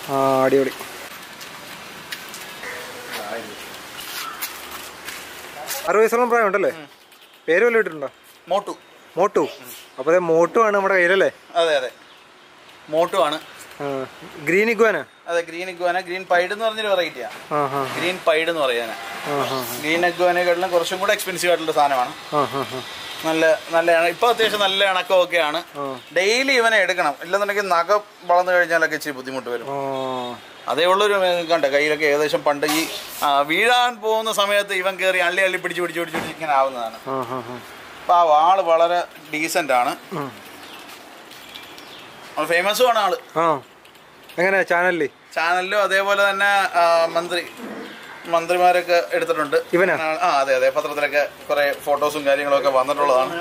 ആ അടിപൊളി അറുപത് വയസ്സോളം പ്രായം ഉണ്ടല്ലേ പേര് വല്ലതും ഇട്ടിട്ടുണ്ടോ മോട്ടു മോട്ടു അപ്പോൾ അതെ മോട്ടു ആണ് നമ്മുടെ കയ്യിലല്ലേ അതെ അതെ മോട്ടു ആണ് ഗ്രീൻ ഇഗ്വാന അതെ ഗ്രീൻ ഇഗ്വാന ഗ്രീൻ പൈഡ് എന്ന് പറഞ്ഞൊരു വെറൈറ്റിയാ ആ ഹാ ഗ്രീൻ പൈഡ് എന്ന് പറയാനാ ആ ഹാ ഗ്രീൻ ഇഗ്വാനേക്കാട്ടിലും കുറച്ചും കൂടെ എക്സ്പെൻസീവ് ആയിട്ടുള്ള സാധനമാണ് ആ ഹാ ഹാ നല്ല നല്ല ഇണ- ഇപ്പൊ അത്യാവശ്യം നല്ല ഇണക്കമൊക്കെയാണ് ഡെയിലി ഇവനെ എടുക്കണം ഇല്ലെന്നുണ്ടെങ്കിൽ നഖം വളർന്നു കഴിഞ്ഞാലൊക്കെ ഇച്ചിരി ബുദ്ധിമുട്ട് വരും ആ അതേ ഉള്ളൊരു കണ്ട കയ്യിലൊക്കെ ഏകദേശം പണ്ട് ഈ ആ, വീഴാൻ പോകുന്ന സമയത്ത് ഇവൻ കയറി അള്ളി അള്ളി പിടിച്ച് പിടിച്ച് പിടിച്ച് പിടിച്ച് ഇങ്ങനെ ആവുന്നതാണ് ആ ഹാ ഹാ അപ്പൊ ആ ആള് വളരെ ഡീസന്റ് ആണ് ഉം. ഫേമസും ആണ് ആള് ആ എങ്ങനെയാ ചാനലിൽ ചാനലിലും അതേപോലെ തന്നെ ആ, മന്ത്രി മന്ത്രിമാരൊക്കെ എടുത്തിട്ടുണ്ട് ഇവനാ? ആ അതെ അതെ പത്രത്തിലൊക്കെ കുറെ ഫോട്ടോസും കാര്യങ്ങളൊക്കെ വന്നിട്ടുള്ളതാണ്